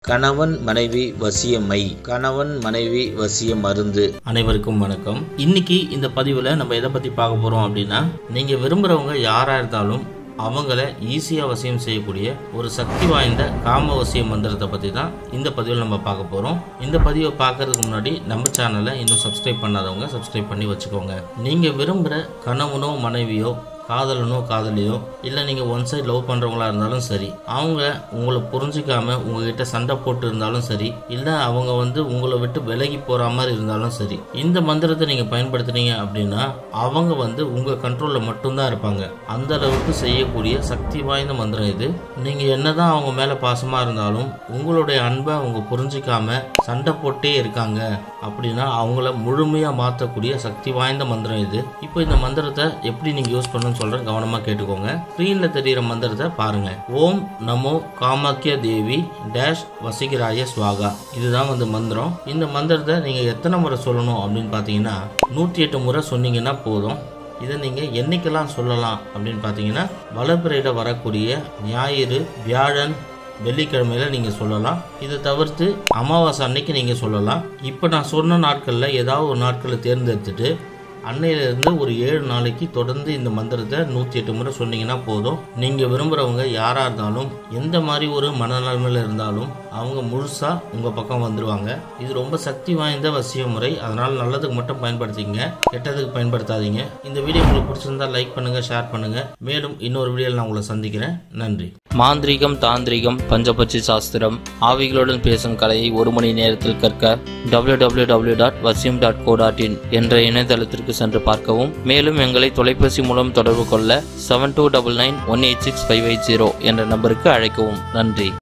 கணவன் மனைவி வசியமை கணவன் மனைவி வசிய மருந்து அனைவருக்கும் வணக்கம் இன்னைக்கு இந்த பதிவில் நம்ம எதை பற்றி பார்க்க போகிறோம் அப்படின்னா நீங்கள் விரும்புகிறவங்க யாராக இருந்தாலும் அவங்கள ஈஸியாக வசியம் செய்யக்கூடிய ஒரு சக்தி வாய்ந்த காம வசிய மந்திரத்தை பற்றி தான் இந்த பதிவில் நம்ம பார்க்க போகிறோம் இந்த பதிவை பார்க்கறதுக்கு முன்னாடி நம்ம சேனலை இன்னும் சப்ஸ்கிரைப் பண்ணாதவங்க சப்ஸ்கிரைப் பண்ணி வச்சுக்கோங்க நீங்கள் விரும்புகிற கணவனோ மனைவியோ காதலனோ காதலியோ இல்லை நீங்கள் ஒன் சைடு லவ் பண்ணுறவங்களா இருந்தாலும் சரி அவங்க உங்களை புரிஞ்சிக்காம உங்ககிட்ட சண்டை போட்டு இருந்தாலும் சரி இல்லை அவங்க வந்து உங்களை விட்டு விலகி போகிற மாதிரி இருந்தாலும் சரி இந்த மந்திரத்தை நீங்கள் பயன்படுத்துனீங்க அப்படின்னா அவங்க வந்து உங்கள் கண்ட்ரோலில் மட்டும்தான் இருப்பாங்க அந்த அளவுக்கு செய்யக்கூடிய சக்தி வாய்ந்த மந்திரம் இது நீங்கள் என்னதான் அவங்க மேலே பாசமாக இருந்தாலும் உங்களுடைய அன்பை அவங்க புரிஞ்சிக்காம சண்டை போட்டே இருக்காங்க அப்படின்னா அவங்கள முழுமையாக மாற்றக்கூடிய சக்தி வாய்ந்த மந்திரம் இது இப்போ இந்த மந்திரத்தை எப்படி நீங்கள் யூஸ் பண்ணணும்னு சொல்கிறேன் கவனமாக கேட்டுக்கோங்க ஸ்க்ரீனில் தெரிகிற மந்திரத்தை பாருங்க ஓம் நமோ காமாக்கிய தேவி டேஷ் வசிகராய ஸ்வாகா இதுதான் வந்து மந்திரம் இந்த மந்திரத்தை நீங்கள் எத்தனை முறை சொல்லணும் அப்படின்னு பார்த்தீங்கன்னா நூற்றி எட்டு முறை சொன்னீங்கன்னா போதும் இதை நீங்கள் என்னைக்கெல்லாம் சொல்லலாம் அப்படின்னு பார்த்தீங்கன்னா வளப்பிறையில் வரக்கூடிய ஞாயிறு வியாழன் வெள்ளிக்கிழமையில நீங்கள் சொல்லலாம் இதை தவிர்த்து அமாவாசை அன்னைக்கு நீங்கள் சொல்லலாம் இப்போ நான் சொன்ன நாட்களில் ஏதாவது ஒரு நாட்களை தேர்ந்தெடுத்துட்டு அன்னையிலேருந்து ஒரு ஏழு நாளைக்கு தொடர்ந்து இந்த மந்திரத்தை நூற்றி எட்டு முறை சொன்னீங்கன்னா போதும் நீங்கள் விரும்புகிறவங்க யாராக இருந்தாலும் எந்த மாதிரி ஒரு மனநிலைமையில் இருந்தாலும் அவங்க முழுசாக உங்கள் பக்கம் வந்துடுவாங்க இது ரொம்ப சக்தி வாய்ந்த வசிய முறை அதனால் நல்லதுக்கு மட்டும் பயன்படுத்திங்க கெட்டதுக்கு பயன்படுத்தாதீங்க இந்த வீடியோ உங்களுக்கு பிடிச்சிருந்தா லைக் பண்ணுங்கள் ஷேர் பண்ணுங்கள் மேலும் இன்னொரு வீடியோவில் நான் உங்களை சந்திக்கிறேன் நன்றி மாந்திரீகம் தாந்திரிகம் பஞ்சபட்சி சாஸ்திரம் ஆவிகளுடன் பேசும் கலையை ஒரு மணி நேரத்தில் கற்க www.vasim.co.in டாட் வசியம் டாட் கோ டாட் இன் என்ற இணையதளத்திற்கு சென்று பார்க்கவும் மேலும் எங்களை தொலைபேசி மூலம் தொடர்பு கொள்ள seven two double nine one eight six five eight zero என்ற நம்பருக்கு அழைக்கவும் நன்றி